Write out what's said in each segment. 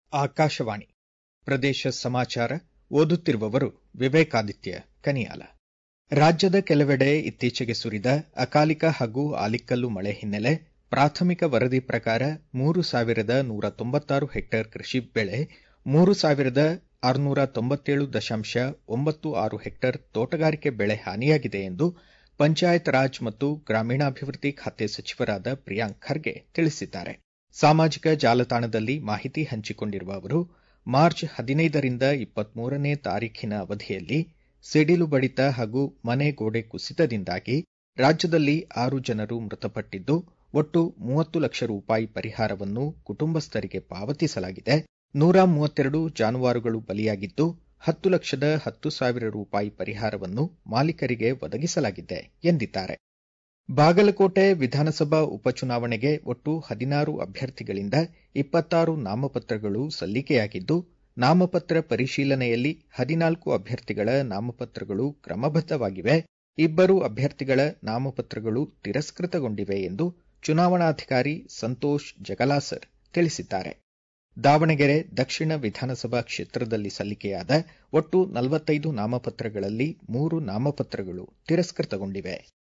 ಆಕಾಶವಾಣಿ ಪ್ರದೇಶ ಸಮಾಚಾರ ಓದುತ್ತಿರುವವರು ವಿವೇಕಾದಿತ್ಯ ಕನಿಯಾಲ ರಾಜ್ಯದ ಕೆಲವೆಡೆ ಇತ್ತೀಚೆಗೆ ಸುರಿದ ಅಕಾಲಿಕ ಹಾಗೂ ಆಲಿಕಲ್ಲು ಮಳೆ ಹಿನ್ನೆಲೆ ಪ್ರಾಥಮಿಕ ವರದಿ ಪ್ರಕಾರ ಮೂರು ಸಾವಿರದ ನೂರ ತೊಂಬತ್ತಾರು ಹೆಕ್ಟೇರ್ ಕೃಷಿ ಬೆಳೆ ಮೂರು ಸಾವಿರದ ಆರುನೂರ ತೊಂಬತ್ತೇಳು ದಶಾಂಶ ಒಂಬತ್ತು ಆರು ಹೆಕ್ಟೇರ್ ತೋಟಗಾರಿಕೆ ಬೆಳೆ ಹಾನಿಯಾಗಿದೆ ಎಂದು ಪಂಚಾಯತ್ ರಾಜ್ ಮತ್ತು ಗ್ರಾಮೀಣಾಭಿವೃದ್ಧಿ ಖಾತೆ ಸಚಿವರಾದ ಪ್ರಿಯಾಂಕ್ ಖರ್ಗೆ ತಿಳಿಸಿದ್ದಾರೆ ಸಾಮಾಜಿಕ ಜಾಲತಾಣದಲ್ಲಿ ಮಾಹಿತಿ ಹಂಚಿಕೊಂಡಿರುವ ಅವರು ಮಾರ್ಚ್ ಹದಿನೈದರಿಂದ ಇಪ್ಪತ್ಮೂರನೇ ತಾರೀಖಿನ ಅವಧಿಯಲ್ಲಿ ಸಿಡಿಲು ಬಡಿತ ಹಾಗೂ ಮನೆ ಗೋಡೆ ಕುಸಿತದಿಂದಾಗಿ ರಾಜ್ಯದಲ್ಲಿ ಆರು ಜನರು ಮೃತಪಟ್ಟಿದ್ದು ಒಟ್ಟು ಮೂವತ್ತು ಲಕ್ಷ ರೂಪಾಯಿ ಪರಿಹಾರವನ್ನು ಕುಟುಂಬಸ್ಥರಿಗೆ ಪಾವತಿಸಲಾಗಿದೆ ನೂರ ಮೂವತ್ತೆರಡು ಜಾನುವಾರುಗಳು ಬಲಿಯಾಗಿದ್ದು ಹತ್ತು ಲಕ್ಷದ ಹತ್ತು ಸಾವಿರ ರೂಪಾಯಿ ಪರಿಹಾರವನ್ನು ಮಾಲೀಕರಿಗೆ ಒದಗಿಸಲಾಗಿದೆ ಎಂದಿದ್ದಾರೆ ಬಾಗಲಕೋಟೆ ವಿಧಾನಸಭಾ ಉಪಚುನಾವಣೆಗೆ ಒಟ್ಟು ಹದಿನಾರು ಅಭ್ಯರ್ಥಿಗಳಿಂದ ಇಪ್ಪತ್ತಾರು ನಾಮಪತ್ರಗಳು ಸಲ್ಲಿಕೆಯಾಗಿದ್ದು ನಾಮಪತ್ರ ಪರಿಶೀಲನೆಯಲ್ಲಿ ಹದಿನಾಲ್ಕು ಅಭ್ಯರ್ಥಿಗಳ ನಾಮಪತ್ರಗಳು ಕ್ರಮಬದ್ದವಾಗಿವೆ ಇಬ್ಬರು ಅಭ್ಯರ್ಥಿಗಳ ನಾಮಪತ್ರಗಳು ತಿರಸ್ಕೃತಗೊಂಡಿವೆ ಎಂದು ಚುನಾವಣಾಧಿಕಾರಿ ಸಂತೋಷ್ ಜಗಲಾಸರ್ ತಿಳಿಸಿದ್ದಾರೆ ದಾವಣಗೆರೆ ದಕ್ಷಿಣ ವಿಧಾನಸಭಾ ಕ್ಷೇತ್ರದಲ್ಲಿ ಸಲ್ಲಿಕೆಯಾದ ಒಟ್ಟು ನಲವತ್ತೈದು ನಾಮಪತ್ರಗಳಲ್ಲಿ ಮೂರು ನಾಮಪತ್ರಗಳು ತಿರಸ್ಕೃತಗೊಂಡಿವೆ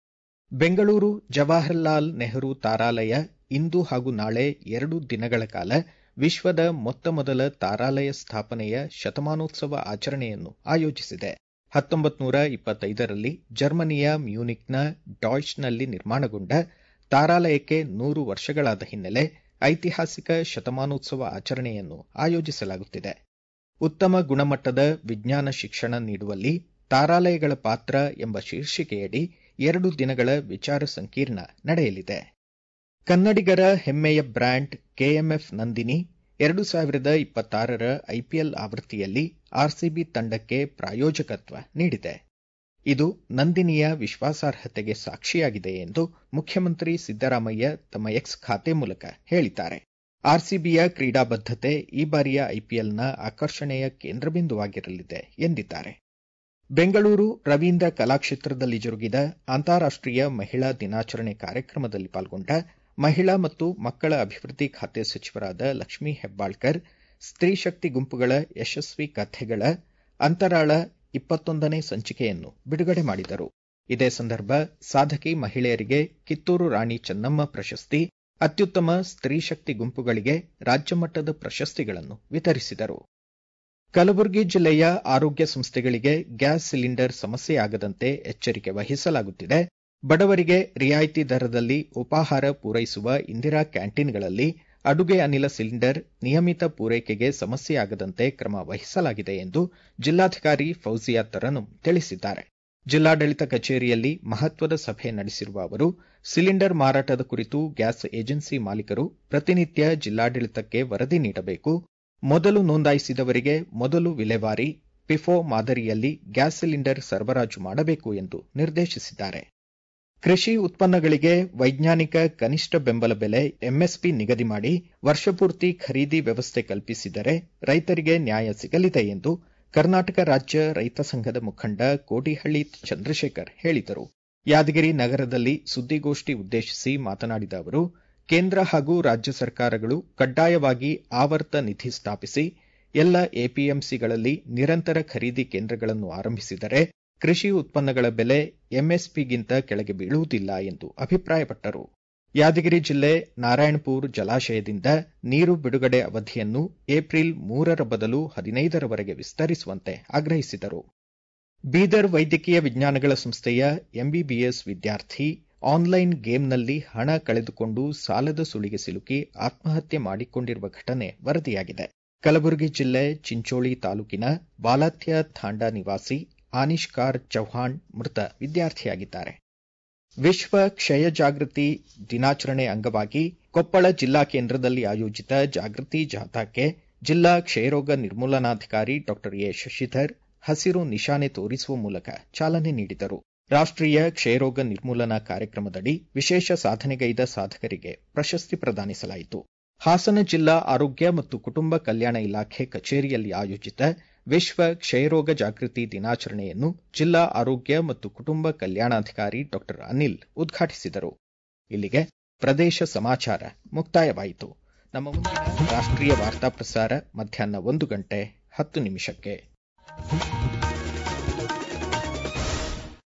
ಬೆಂಗಳೂರು ಜವಾಹರಲಾಲ್ ನೆಹರು ತಾರಾಲಯ ಇಂದು ಹಾಗೂ ನಾಳೆ ಎರಡು ದಿನಗಳ ಕಾಲ ವಿಶ್ವದ ಮೊತ್ತ ಮೊದಲ ತಾರಾಲಯ ಸ್ಥಾಪನೆಯ ಶತಮಾನೋತ್ಸವ ಆಚರಣೆಯನ್ನು ಆಯೋಜಿಸಿದೆ ಹತ್ತೊಂಬತ್ತು ನೂರ ಇಪ್ಪತ್ತೈದರಲ್ಲಿ ಜರ್ಮನಿಯ ಮ್ಯೂನಿಕ್ನ ಡಾಯ್ಚ್ನಲ್ಲಿ ನಿರ್ಮಾಣಗೊಂಡ ತಾರಾಲಯಕ್ಕೆ ನೂರು ವರ್ಷಗಳಾದ ಹಿನ್ನೆಲೆ ಐತಿಹಾಸಿಕ ಶತಮಾನೋತ್ಸವ ಆಚರಣೆಯನ್ನು ಆಯೋಜಿಸಲಾಗುತ್ತಿದೆ ಉತ್ತಮ ಗುಣಮಟ್ಟದ ವಿಜ್ಞಾನ ಶಿಕ್ಷಣ ನೀಡುವಲ್ಲಿ ತಾರಾಲಯಗಳ ಪಾತ್ರ ಎಂಬ ಶೀರ್ಷಿಕೆಯಡಿ ಎರಡು ದಿನಗಳ ವಿಚಾರ ಸಂಕಿರಣ ನಡೆಯಲಿದೆ ಕನ್ನಡಿಗರ ಹೆಮ್ಮೆಯ ಬ್ರ್ಯಾಂಡ್ ಕೆಎಂಎಫ್ ನಂದಿನಿ ಎರಡು ಸಾವಿರದ ಇಪ್ಪತ್ತಾರರ ಐಪಿಎಲ್ ಆವೃತ್ತಿಯಲ್ಲಿ ಆರ್ಸಿಬಿ ತಂಡಕ್ಕೆ ಪ್ರಾಯೋಜಕತ್ವ ನೀಡಿದೆ ಇದು ನಂದಿನಿಯ ವಿಶ್ವಾಸಾರ್ಹತೆಗೆ ಸಾಕ್ಷಿಯಾಗಿದೆ ಎಂದು ಮುಖ್ಯಮಂತ್ರಿ ಸಿದ್ದರಾಮಯ್ಯ ತಮ್ಮ ಎಕ್ಸ್ ಖಾತೆ ಮೂಲಕ ಹೇಳಿದ್ದಾರೆ ಆರ್ಸಿಬಿಯ ಕ್ರೀಡಾ ಬದ್ಧತೆ ಈ ಬಾರಿಯ ಐಪಿಎಲ್ನ ಆಕರ್ಷಣೆಯ ಕೇಂದ್ರಬಿಂದುವಾಗಿರಲಿದೆ ಎಂದಿದ್ದಾರೆ ಬೆಂಗಳೂರು ರವೀಂದ್ರ ಕಲಾಕ್ಷೇತ್ರದಲ್ಲಿ ಜರುಗಿದ ಅಂತಾರಾಷ್ಟೀಯ ಮಹಿಳಾ ದಿನಾಚರಣೆ ಕಾರ್ಯಕ್ರಮದಲ್ಲಿ ಪಾಲ್ಗೊಂಡ ಮಹಿಳಾ ಮತ್ತು ಮಕ್ಕಳ ಅಭಿವೃದ್ಧಿ ಖಾತೆ ಸಚಿವರಾದ ಲಕ್ಷ್ಮೀ ಹೆಬ್ಬಾಳ್ಕರ್ ಸ್ತ್ರೀ ಶಕ್ತಿ ಗುಂಪುಗಳ ಯಶಸ್ವಿ ಕಥೆಗಳ ಅಂತರಾಳ ಇಪ್ಪತ್ತೊಂದನೇ ಸಂಚಿಕೆಯನ್ನು ಬಿಡುಗಡೆ ಮಾಡಿದರು ಇದೇ ಸಂದರ್ಭ ಸಾಧಕಿ ಮಹಿಳೆಯರಿಗೆ ಕಿತ್ತೂರು ರಾಣಿ ಚೆನ್ನಮ್ಮ ಪ್ರಶಸ್ತಿ ಅತ್ಯುತ್ತಮ ಸ್ತ್ರೀ ಶಕ್ತಿ ಗುಂಪುಗಳಿಗೆ ರಾಜ್ಯಮಟ್ಟದ ಪ್ರಶಸ್ತಿಗಳನ್ನು ವಿತರಿಸಿದರು ಕಲಬುರಗಿ ಜಿಲ್ಲೆಯ ಆರೋಗ್ಯ ಸಂಸ್ಥೆಗಳಿಗೆ ಗ್ಯಾಸ್ ಸಿಲಿಂಡರ್ ಸಮಸ್ಯೆಯಾಗದಂತೆ ಎಚ್ಚರಿಕೆ ವಹಿಸಲಾಗುತ್ತಿದೆ ಬಡವರಿಗೆ ರಿಯಾಯಿತಿ ದರದಲ್ಲಿ ಉಪಾಹಾರ ಪೂರೈಸುವ ಇಂದಿರಾ ಕ್ಯಾಂಟೀನ್ಗಳಲ್ಲಿ ಅಡುಗೆ ಅನಿಲ ಸಿಲಿಂಡರ್ ನಿಯಮಿತ ಪೂರೈಕೆಗೆ ಸಮಸ್ಯೆಯಾಗದಂತೆ ಕ್ರಮ ವಹಿಸಲಾಗಿದೆ ಎಂದು ಜಿಲ್ಲಾಧಿಕಾರಿ ಫೌಜಿಯಾ ತರನುಂ ತಿಳಿಸಿದ್ದಾರೆ ಜಿಲ್ಲಾಡಳಿತ ಕಚೇರಿಯಲ್ಲಿ ಮಹತ್ವದ ಸಭೆ ನಡೆಸಿರುವ ಅವರು ಸಿಲಿಂಡರ್ ಮಾರಾಟದ ಕುರಿತು ಗ್ಯಾಸ್ ಏಜೆನ್ಸಿ ಮಾಲೀಕರು ಪ್ರತಿನಿತ್ಯ ಜಿಲ್ಲಾಡಳಿತಕ್ಕೆ ವರದಿ ನೀಡಬೇಕು ಮೊದಲು ನೋಂದಾಯಿಸಿದವರಿಗೆ ಮೊದಲು ವಿಲೇವಾರಿ ಪಿಫೋ ಮಾದರಿಯಲ್ಲಿ ಗ್ಯಾಸ್ ಸಿಲಿಂಡರ್ ಸರಬರಾಜು ಮಾಡಬೇಕು ಎಂದು ನಿರ್ದೇಶಿಸಿದ್ದಾರೆ ಕೃಷಿ ಉತ್ಪನ್ನಗಳಿಗೆ ವೈಜ್ಞಾನಿಕ ಕನಿಷ್ಠ ಬೆಂಬಲ ಬೆಲೆ ಎಂಎಸ್ಪಿ ನಿಗದಿ ಮಾಡಿ ವರ್ಷಪೂರ್ತಿ ಖರೀದಿ ವ್ಯವಸ್ಥೆ ಕಲ್ಪಿಸಿದರೆ ರೈತರಿಗೆ ನ್ಯಾಯ ಸಿಗಲಿದೆ ಎಂದು ಕರ್ನಾಟಕ ರಾಜ್ಯ ರೈತ ಸಂಘದ ಮುಖಂಡ ಕೋಡಿಹಳ್ಳಿ ಚಂದ್ರಶೇಖರ್ ಹೇಳಿದರು ಯಾದಗಿರಿ ನಗರದಲ್ಲಿ ಸುದ್ದಿಗೋಷ್ಠಿ ಉದ್ದೇಶಿಸಿ ಮಾತನಾಡಿದ ಅವರು ಕೇಂದ್ರ ಹಾಗೂ ರಾಜ್ಯ ಸರ್ಕಾರಗಳು ಕಡ್ಡಾಯವಾಗಿ ಆವರ್ತ ನಿಧಿ ಸ್ಥಾಪಿಸಿ ಎಲ್ಲ ಎಪಿಎಂಸಿಗಳಲ್ಲಿ ನಿರಂತರ ಖರೀದಿ ಕೇಂದ್ರಗಳನ್ನು ಆರಂಭಿಸಿದರೆ ಕೃಷಿ ಉತ್ಪನ್ನಗಳ ಬೆಲೆ ಎಂಎಸ್ಪಿಗಿಂತ ಕೆಳಗೆ ಬೀಳುವುದಿಲ್ಲ ಎಂದು ಅಭಿಪ್ರಾಯಪಟ್ಟರು ಯಾದಗಿರಿ ಜಿಲ್ಲೆ ನಾರಾಯಣಪುರ ಜಲಾಶಯದಿಂದ ನೀರು ಬಿಡುಗಡೆ ಅವಧಿಯನ್ನು ಏಪ್ರಿಲ್ ಮೂರರ ಬದಲು ಹದಿನೈದರವರೆಗೆ ವಿಸ್ತರಿಸುವಂತೆ ಆಗ್ರಹಿಸಿದರು ಬೀದರ್ ವೈದ್ಯಕೀಯ ವಿಜ್ಞಾನಗಳ ಸಂಸ್ಥೆಯ ಎಂಬಿಬಿಎಸ್ ವಿದ್ಯಾರ್ಥಿ ಆನ್ಲೈನ್ ಗೇಮ್ನಲ್ಲಿ ಹಣ ಕಳೆದುಕೊಂಡು ಸಾಲದ ಸುಳಿಗೆ ಸಿಲುಕಿ ಆತ್ಮಹತ್ಯೆ ಮಾಡಿಕೊಂಡಿರುವ ಘಟನೆ ವರದಿಯಾಗಿದೆ ಕಲಬುರಗಿ ಜಿಲ್ಲೆ ಚಿಂಚೋಳಿ ತಾಲೂಕಿನ ಬಾಲಾತ್ಯ ಥಾಂಡಾ ನಿವಾಸಿ ಆನಿಷ್ಕಾರ್ ಚೌಹಾಣ್ ಮೃತ ವಿದ್ಯಾರ್ಥಿಯಾಗಿದ್ದಾರೆ ವಿಶ್ವ ಕ್ಷಯ ಜಾಗೃತಿ ದಿನಾಚರಣೆ ಅಂಗವಾಗಿ ಕೊಪ್ಪಳ ಜಿಲ್ಲಾ ಕೇಂದ್ರದಲ್ಲಿ ಆಯೋಜಿತ ಜಾಗೃತಿ ಜಾಥಾಕ್ಕೆ ಜಿಲ್ಲಾ ಕ್ಷಯರೋಗ ನಿರ್ಮೂಲನಾಧಿಕಾರಿ ಡಾ ಎ ಶಶಿಧರ್ ಹಸಿರು ನಿಶಾನೆ ತೋರಿಸುವ ಮೂಲಕ ಚಾಲನೆ ನೀಡಿದರು ರಾಷ್ಟೀಯ ಕ್ಷಯರೋಗ ನಿರ್ಮೂಲನಾ ಕಾರ್ಯಕ್ರಮದಡಿ ವಿಶೇಷ ಸಾಧನೆಗೈದ ಸಾಧಕರಿಗೆ ಪ್ರಶಸ್ತಿ ಪ್ರದಾನಿಸಲಾಯಿತು ಹಾಸನ ಜಿಲ್ಲಾ ಆರೋಗ್ಯ ಮತ್ತು ಕುಟುಂಬ ಕಲ್ಯಾಣ ಇಲಾಖೆ ಕಚೇರಿಯಲ್ಲಿ ಆಯೋಜಿತ ವಿಶ್ವ ಕ್ಷಯರೋಗ ಜಾಗೃತಿ ದಿನಾಚರಣೆಯನ್ನು ಜಿಲ್ಲಾ ಆರೋಗ್ಯ ಮತ್ತು ಕುಟುಂಬ ಕಲ್ಯಾಣಾಧಿಕಾರಿ ಡಾ ಅನಿಲ್ ಉದ್ಘಾಟಿಸಿದರು ಇಲ್ಲಿಗೆ ಪ್ರದೇಶ ಸಮಾಚಾರ ಮುಕ್ತಾಯವಾಯಿತು ನಮ್ಮ ಮುಂದಿನ ರಾಷ್ಟ್ರೀಯ ವಾರ್ತಾ ಪ್ರಸಾರ ಮಧ್ಯಾಹ್ನ ಒಂದು ಗಂಟೆ ಹತ್ತು ನಿಮಿಷಕ್ಕೆ